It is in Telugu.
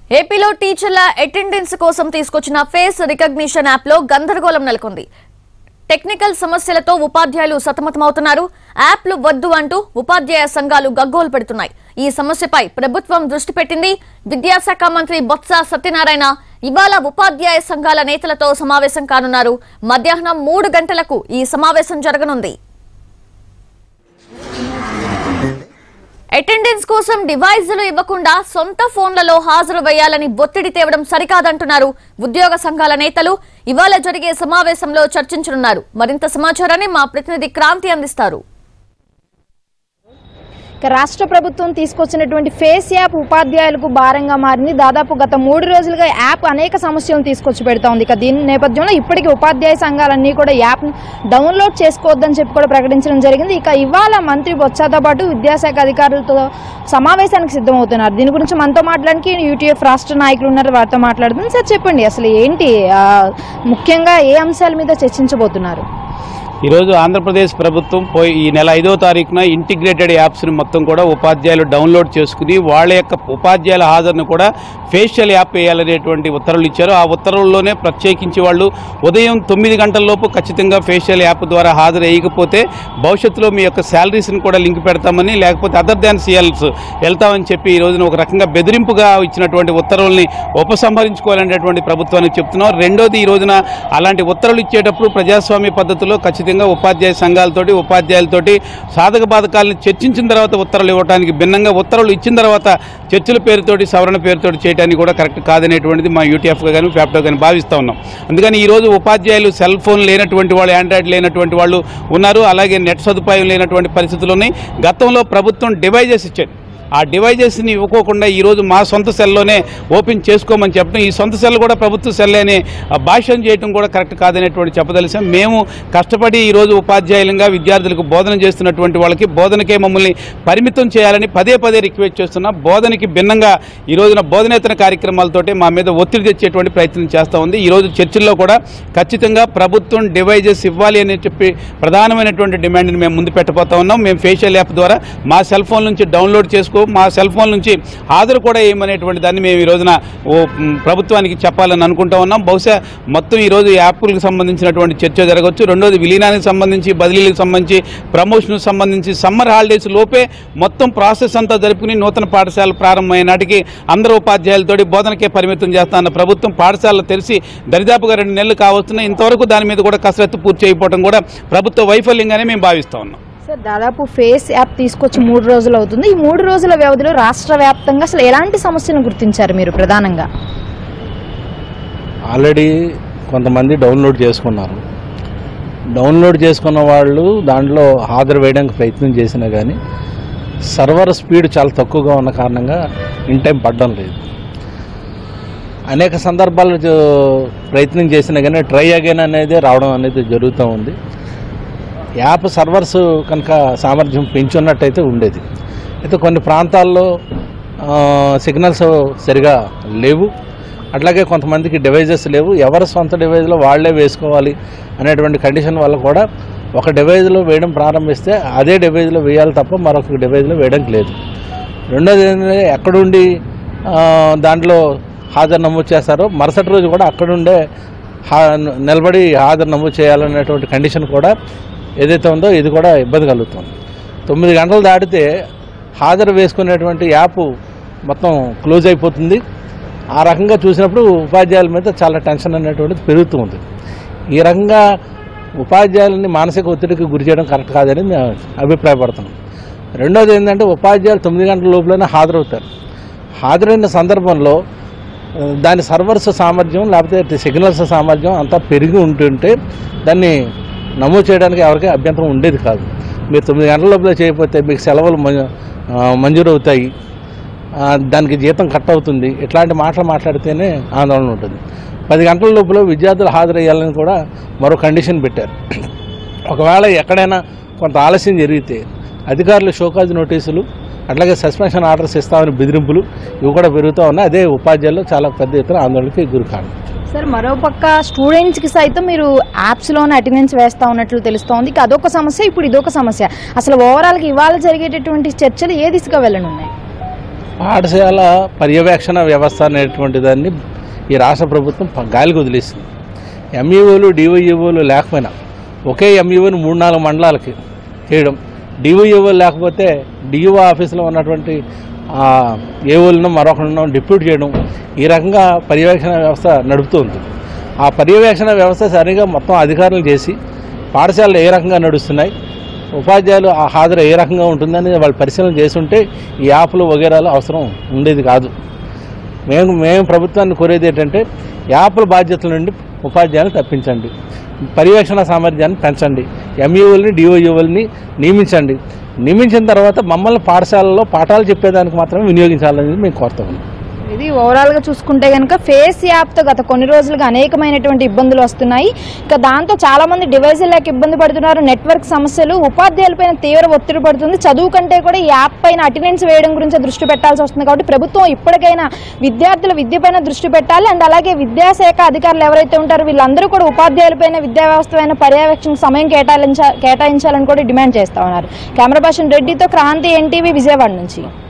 ఏపీలో టీచర్ల అటెండెన్స్ కోసం తీసుకొచ్చిన ఫేస్ రికగ్నిషన్ యాప్ లో గందరగోళం నెలకొంది టెక్నికల్ సమస్యలతో ఉపాధ్యాయులు సతమతమవుతున్నారు యాప్లు వద్దు అంటూ ఉపాధ్యాయ సంఘాలు గగ్గోలు పెడుతున్నాయి ఈ సమస్యపై ప్రభుత్వం దృష్టి పెట్టింది విద్యాశాఖ మంత్రి బొత్స సత్యనారాయణ ఇవాళ ఉపాధ్యాయ సంఘాల నేతలతో సమావేశం కానున్నారు మధ్యాహ్నం మూడు గంటలకు ఈ సమావేశం జరగనుంది అటెండెన్స్ కోసం డివైజులు ఇవ్వకుండా సొంత ఫోన్లలో హాజరు వేయాలని ఒత్తిడి తేవడం సరికాదంటున్నారు ఉద్యోగ సంఘాల నేతలు ఇవాళ జరిగే సమావేశంలో చర్చించనున్నారు మరింత సమాచారాన్ని మా ప్రతినిధి క్రాంతి అందిస్తారు ఇక రాష్ట్ర ప్రభుత్వం తీసుకొచ్చినటువంటి ఫేస్ యాప్ ఉపాధ్యాయులకు భారంగా మారింది దాదాపు గత మూడు రోజులుగా యాప్ అనేక సమస్యలను తీసుకొచ్చి పెడతా ఉంది ఇక దీని నేపథ్యంలో ఇప్పటికీ ఉపాధ్యాయ సంఘాలన్నీ కూడా యాప్ డౌన్లోడ్ చేసుకోవద్దని చెప్పి కూడా ప్రకటించడం జరిగింది ఇక ఇవాళ మంత్రి బొత్సతో పాటు విద్యాశాఖ అధికారులతో సమావేశానికి సిద్ధమవుతున్నారు దీని గురించి మనతో మాట్లాడడానికి యూటీఎఫ్ రాష్ట్ర నాయకులు ఉన్నారు వారితో మాట్లాడుతుంది సార్ చెప్పండి అసలు ఏంటి ఆ, ముఖ్యంగా ఏ అంశాల మీద చర్చించబోతున్నారు ఈరోజు ఆంధ్రప్రదేశ్ ప్రభుత్వం పోయి ఈ నెల ఐదో తారీఖున ఇంటిగ్రేటెడ్ యాప్స్ని మొత్తం కూడా ఉపాధ్యాయులు డౌన్లోడ్ చేసుకుని వాళ్ళ యొక్క ఉపాధ్యాయుల హాజరును కూడా ఫేషియల్ యాప్ వేయాలనేటువంటి ఉత్తర్వులు ఇచ్చారు ఆ ఉత్తర్వుల్లోనే ప్రత్యేకించి వాళ్ళు ఉదయం తొమ్మిది గంటల లోపు ఖచ్చితంగా ఫేషియల్ యాప్ ద్వారా హాజరు వేయకపోతే భవిష్యత్తులో మీ యొక్క శాలరీస్ని కూడా లింక్ పెడతామని లేకపోతే అదర్ దాన్ సిఎల్స్ వెళ్తామని చెప్పి ఈ రోజున ఒక రకంగా బెదిరింపుగా ఇచ్చినటువంటి ఉత్తర్వుల్ని ఉపసంహరించుకోవాలనేటువంటి ప్రభుత్వానికి చెప్తున్నాం రెండోది ఈ రోజున అలాంటి ఉత్తర్వులు ఇచ్చేటప్పుడు ప్రజాస్వామ్య పద్ధతిలో ఖచ్చితంగా ఉపాధ్యాయ సంఘాలతోటి ఉపాధ్యాయులతోటి సాధక బాధకాలను చర్చించిన తర్వాత ఉత్తర్వులు ఇవ్వడానికి భిన్నంగా ఉత్తర్వులు ఇచ్చిన తర్వాత చర్చల పేరుతోటి సవరణ పేరుతోటి చేయడానికి కూడా కరెక్ట్ కాదనేటువంటిది మా యూటీఎఫ్గా కానీ ఫ్యాప్టో కానీ భావిస్తూ ఉన్నాం అందుకని ఈరోజు ఉపాధ్యాయులు సెల్ ఫోన్ లేనటువంటి వాళ్ళు ఆండ్రాయిడ్ లేనటువంటి వాళ్ళు ఉన్నారు అలాగే నెట్ సదుపాయం లేనటువంటి పరిస్థితులు ఉన్నాయి గతంలో ప్రభుత్వం డివైజెస్ ఇచ్చేది ఆ డివైజెస్ని ఇవ్వకోకుండా ఈరోజు మా సొంత సెల్లోనే ఓపెన్ చేసుకోమని చెప్పడం ఈ సొంత సెల్ కూడా ప్రభుత్వ సెల్ అనే ఆ భాషను చేయడం కూడా కరెక్ట్ కాదనేటువంటి చెప్పదలిసాం మేము కష్టపడి ఈరోజు ఉపాధ్యాయులంగా విద్యార్థులకు బోధన చేస్తున్నటువంటి వాళ్ళకి బోధనకే మమ్మల్ని పరిమితం చేయాలని పదే పదే రిక్వెస్ట్ చేస్తున్నాం బోధనకి భిన్నంగా ఈ రోజున బోధనేతర కార్యక్రమాలతోటి మా మీద ఒత్తిడి తెచ్చేటువంటి ప్రయత్నం చేస్తూ ఉంది ఈరోజు చర్చల్లో కూడా ఖచ్చితంగా ప్రభుత్వం డివైజెస్ ఇవ్వాలి అని చెప్పి ప్రధానమైనటువంటి డిమాండ్ని మేము ముందు పెట్టబోతా ఉన్నాం మేము ఫేషియల్ యాప్ ద్వారా మా సెల్ ఫోన్ నుంచి డౌన్లోడ్ చేసుకో మా సెల్ ఫోన్ నుంచి హాజరు కూడా ఏమనేటువంటి దాన్ని మేము ఈ రోజున ఓ మ్, ప్రభుత్వానికి చెప్పాలని అనుకుంటా ఉన్నాం బహుశా మొత్తం ఈ రోజు యాప్లకు సంబంధించినటువంటి చర్చ జరగవచ్చు రెండోది విలీనానికి సంబంధించి బదిలీలకు సంబంధించి ప్రమోషన్కి సంబంధించి సమ్మర్ హాలిడేస్ లోపే మొత్తం ప్రాసెస్ అంతా జరుపుకుని నూతన పాఠశాల ప్రారంభమైన నాటికి అందరూ ఉపాధ్యాయులతోటి బోధనకే పరిమితం చేస్తా అన్న ప్రభుత్వం పాఠశాలలు తెరిచి దరిదాపుగా రెండు నెలలు కావస్తున్నాయి ఇంతవరకు దాని మీద కూడా కసరత్తు పూర్తి చేయకపోవడం కూడా ప్రభుత్వ వైఫల్యంగానే మేము భావిస్తా ఉన్నాం సార్ దాదాపు ఫేస్ యాప్ తీసుకొచ్చి మూడు రోజులు అవుతుంది ఈ మూడు రోజుల వ్యవధిలో రాష్ట్ర వ్యాప్తంగా అసలు ఎలాంటి సమస్యలను గుర్తించారు మీరు ప్రధానంగా ఆల్రెడీ కొంతమంది డౌన్లోడ్ చేసుకున్నారు డౌన్లోడ్ చేసుకున్న వాళ్ళు దాంట్లో హాజరు వేయడానికి ప్రయత్నం చేసినా కానీ సర్వర్ స్పీడ్ చాలా తక్కువగా ఉన్న కారణంగా ఇన్ టైం పడడం లేదు అనేక సందర్భాలు జో- ప్రయత్నం చేసినా కానీ ట్రై అగైన్ అనేది రావడం అనేది జరుగుతూ ఉంది యాప్ సర్వర్స్ కనుక సామర్థ్యం పెంచున్నట్టయితే ఉండేది అయితే కొన్ని ప్రాంతాల్లో ఆ, సిగ్నల్స్ సరిగా లేవు అట్లాగే కొంతమందికి డివైజెస్ లేవు ఎవరి సొంత డివైజ్లో వాళ్ళే వేసుకోవాలి అనేటువంటి కండిషన్ వల్ల కూడా ఒక డివైజ్లో వేయడం ప్రారంభిస్తే అదే డివైజ్లో వేయాలి తప్ప మరొక డివైజ్లో వేయడానికి లేదు రెండోది ఏంటంటే ఎక్కడుండి ఆ, దాంట్లో హాజరు నమోదు చేస్తారో మరుసటి రోజు కూడా అక్కడుండే హా నిలబడి హాజరు నమోదు చేయాలనేటువంటి కండిషన్ కూడా ఏదైతే ఉందో ఇది కూడా ఇబ్బంది కలుగుతుంది తొమ్మిది గంటలు దాటితే హాజరు వేసుకునేటువంటి యాప్ మొత్తం క్లోజ్ అయిపోతుంది ఆ రకంగా చూసినప్పుడు ఉపాధ్యాయుల మీద చాలా టెన్షన్ అనేటువంటిది పెరుగుతూ ఉంది ఈ రకంగా ఉపాధ్యాయులని మానసిక ఒత్తిడికి గురి చేయడం కరెక్ట్ కాదని మేము అభిప్రాయపడుతున్నాం రెండోది ఏంటంటే ఉపాధ్యాయులు తొమ్మిది గంటల లోపలనే హాజరవుతారు హాజరైన సందర్భంలో ఆ, దాని సర్వర్స్ సామర్థ్యం లేకపోతే సిగ్నల్స్ సామర్థ్యం అంతా పెరిగి ఉంటుంటే దాన్ని నమోదు చేయడానికి ఎవరికి అభ్యంతరం ఉండేది కాదు మీరు తొమ్మిది గంటల లోపల చేయకపోతే మీకు సెలవులు మంజూ- ఆ, మంజూరు అవుతాయి ఆ, దానికి జీతం కట్ అవుతుంది ఇట్లాంటి మాటలు మాట్లాడితేనే ఆందోళన ఉంటుంది పది గంటల లోపల విద్యార్థులు హాజరయ్యాలని కూడా మరో కండిషన్ పెట్టారు ఒకవేళ ఎక్కడైనా కొంత ఆలస్యం జరిగితే అధికారులు షోకాజ్ నోటీసులు అట్లాగే సస్పెన్షన్ ఆర్డర్స్ ఇస్తామని బెదిరింపులు ఇవి కూడా పెరుగుతూ ఉన్నాయి అదే ఉపాధ్యాయులు చాలా పెద్ద ఎత్తున ఆందోళనకి గురి కాదు సార్ మరోపక్క స్టూడెంట్స్కి సైతం మీరు యాప్స్లోనే అటెండెన్స్ వేస్తూ ఉన్నట్లు తెలుస్తోంది ఇక అదొక సమస్య ఇప్పుడు ఇదొక సమస్య అసలు ఓవరాల్గా ఇవాళ జరిగేటటువంటి చర్చలు ఏ దిశగా వెళ్ళనున్నాయి పాఠశాల పర్యవేక్షణ వ్యవస్థ అనేటువంటి దాన్ని ఈ రాష్ట్ర ప్రభుత్వం ప- గాలికి వదిలేసింది ఎంఈఓలు డివైఓలు లేకపోయినా ఒకే ఎంఈఓని మూడు నాలుగు మండలాలకి చేయడం డివైఓలు లేకపోతే డిఓ ఆఫీసులో ఉన్నటువంటి ఏఓలను మరొకరినో డిప్యూట్ చేయడం ఈ రకంగా పర్యవేక్షణ వ్యవస్థ నడుపుతుంది ఆ పర్యవేక్షణ వ్యవస్థ సరిగా మొత్తం అధికారులు చేసి పాఠశాలలు ఏ రకంగా నడుస్తున్నాయి ఉపాధ్యాయులు ఆ హాజరు ఏ రకంగా ఉంటుందని వాళ్ళు పరిశీలన చేస్తుంటే ఈ యాప్లు వగేరాలు అవసరం ఉండేది కాదు మేము మేము ప్రభుత్వాన్ని కోరేది ఏంటంటే యాప్ల బాధ్యతల నుండి ఉపాధ్యాయులను తప్పించండి పర్యవేక్షణ సామర్థ్యాన్ని పెంచండి ఎంఈఓల్ని డిఓఈఓల్ని నియమించండి నియమించిన తర్వాత మమ్మల్ని పాఠశాలలో పాఠాలు చెప్పేదానికి మాత్రమే వినియోగించాలనేది మేము కోరుతాము ఇది ఓవరాల్ గా చూసుకుంటే కనుక ఫేస్ యాప్ తో గత కొన్ని రోజులుగా అనేకమైనటువంటి ఇబ్బందులు వస్తున్నాయి ఇక దాంతో చాలా మంది డివైజులు లేక ఇబ్బంది పడుతున్నారు నెట్వర్క్ సమస్యలు ఉపాధ్యాయులపైన తీవ్ర ఒత్తిడి పడుతుంది చదువు కంటే కూడా ఈ యాప్ పైన అటెండెన్స్ వేయడం గురించి దృష్టి పెట్టాల్సి వస్తుంది కాబట్టి ప్రభుత్వం ఇప్పటికైనా విద్యార్థుల విద్య పైన దృష్టి పెట్టాలి అండ్ అలాగే విద్యాశాఖ అధికారులు ఎవరైతే ఉంటారో వీళ్ళందరూ కూడా ఉపాధ్యాయులపైన విద్యా వ్యవస్థ పైన పర్యవేక్షణ సమయం కేటాయించ కేటాయించాలని కూడా డిమాండ్ చేస్తా ఉన్నారు కెమెరా పర్సన్ రెడ్డితో క్రాంతి ఎన్టీవీ విజయవాడ నుంచి